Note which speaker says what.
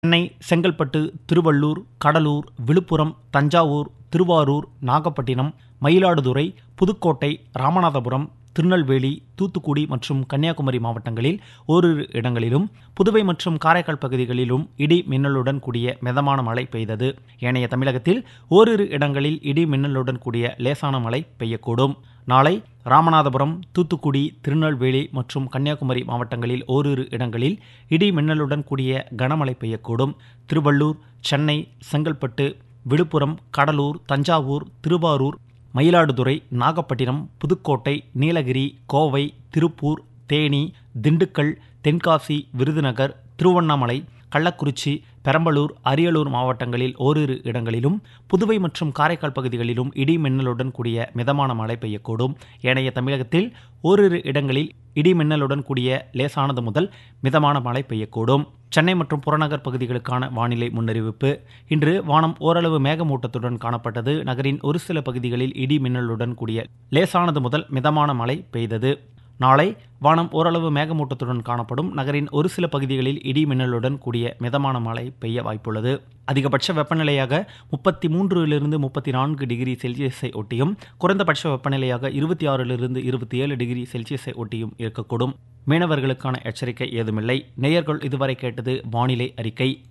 Speaker 1: சென்னை செங்கல்பட்டு திருவள்ளூர் கடலூர் விழுப்புரம் தஞ்சாவூர் திருவாரூர் நாகப்பட்டினம் மயிலாடுதுறை புதுக்கோட்டை ராமநாதபுரம் திருநெல்வேலி தூத்துக்குடி மற்றும் கன்னியாகுமரி மாவட்டங்களில் ஓரிரு இடங்களிலும் புதுவை மற்றும் காரைக்கால் பகுதிகளிலும் இடி மின்னலுடன் கூடிய மிதமான மழை பெய்தது ஏனைய தமிழகத்தில் ஓரிரு இடங்களில் இடி மின்னலுடன் கூடிய லேசான மழை பெய்யக்கூடும் நாளை ராமநாதபுரம் தூத்துக்குடி திருநெல்வேலி மற்றும் கன்னியாகுமரி மாவட்டங்களில் ஓரிரு இடங்களில் இடி மின்னலுடன் கூடிய கனமழை பெய்யக்கூடும் திருவள்ளூர் சென்னை செங்கல்பட்டு விழுப்புரம் கடலூர் தஞ்சாவூர் திருவாரூர் மயிலாடுதுறை நாகப்பட்டினம் புதுக்கோட்டை நீலகிரி கோவை திருப்பூர் தேனி திண்டுக்கல் தென்காசி விருதுநகர் திருவண்ணாமலை கள்ளக்குறிச்சி பெரம்பலூர் அரியலூர் மாவட்டங்களில் ஓரிரு இடங்களிலும் புதுவை மற்றும் காரைக்கால் பகுதிகளிலும் இடி மின்னலுடன் கூடிய மிதமான மழை பெய்யக்கூடும் ஏனைய தமிழகத்தில் ஓரிரு இடங்களில் இடி மின்னலுடன் கூடிய லேசானது முதல் மிதமான மழை பெய்யக்கூடும் சென்னை மற்றும் புறநகர் பகுதிகளுக்கான வானிலை முன்னறிவிப்பு இன்று வானம் ஓரளவு மேகமூட்டத்துடன் காணப்பட்டது நகரின் ஒரு சில பகுதிகளில் இடி மின்னலுடன் கூடிய லேசானது முதல் மிதமான மழை பெய்தது நாளை வானம் ஓரளவு மேகமூட்டத்துடன் காணப்படும் நகரின் ஒரு சில பகுதிகளில் இடி மின்னலுடன் கூடிய மிதமான மழை பெய்ய வாய்ப்புள்ளது அதிகபட்ச வெப்பநிலையாக முப்பத்தி மூன்றிலிருந்து முப்பத்தி நான்கு டிகிரி செல்சியஸை ஒட்டியும் குறைந்தபட்ச வெப்பநிலையாக இருபத்தி ஆறிலிருந்து இருபத்தி ஏழு டிகிரி செல்சியஸை ஒட்டியும் இருக்கக்கூடும் மீனவர்களுக்கான எச்சரிக்கை ஏதுமில்லை நேயர்கள் இதுவரை கேட்டது வானிலை அறிக்கை